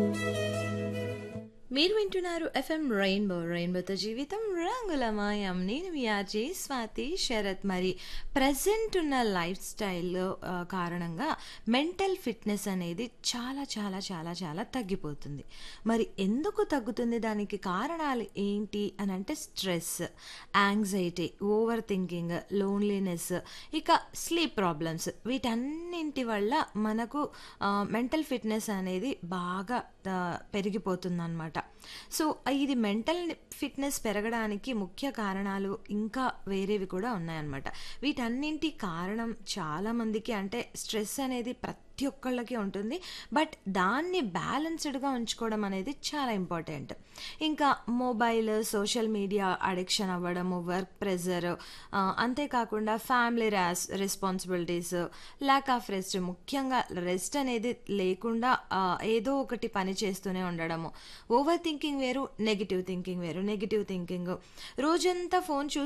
మీరు వింటున్నారు FM rainbow రెయిన్బోతో జీవితం రంగులమాయం నేను మీ ఆర్జే స్వాతి శరత్ మరి ప్రజెంట్ ఉన్న లైఫ్ స్టైల్లో ఆ, కారణంగా మెంటల్ ఫిట్నెస్ అనేది చాలా చాలా చాలా చాలా తగ్గిపోతుంది మరి ఎందుకు తగ్గుతుంది దానికి కారణాలు ఏంటి అని అంటే stress anxiety over thinking loneliness ఇక స్లీప్ ప్రాబ్లమ్స్ వీటన్నింటి వల్ల మనకు మెంటల్ ఫిట్నెస్ అనేది బాగా పెరిగిపోతుంది అనమాట సో ఇది మెంటల్ ఫిట్నెస్ పెరగడానికి ముఖ్య కారణాలు ఇంకా వేరేవి కూడా ఉన్నాయన్నమాట వీటన్నింటి కారణం చాలామందికి అంటే స్ట్రెస్ అనేది ప్రతి ఒక్కళ్ళకి ఉంటుంది బట్ దాన్ని బ్యాలెన్స్డ్గా ఉంచుకోవడం అనేది చాలా ఇంపార్టెంట్ ఇంకా మొబైల్ సోషల్ మీడియా అడిక్షన్ అవ్వడము వర్క్ ప్రెజర్ అంతేకాకుండా ఫ్యామిలీ ర్యాస్ రెస్పాన్సిబిలిటీస్ ల్యాక్ ఆఫ్ రెస్ట్ ముఖ్యంగా రెస్ట్ అనేది లేకుండా ఆ, ఏదో ఒకటి పని చేస్తూనే ఉండడము ఓవర్ థింకింగ్ వేరు నెగిటివ్ థింకింగ్ వేరు నెగిటివ్ థింకింగ్ రోజంతా ఫోన్ చూ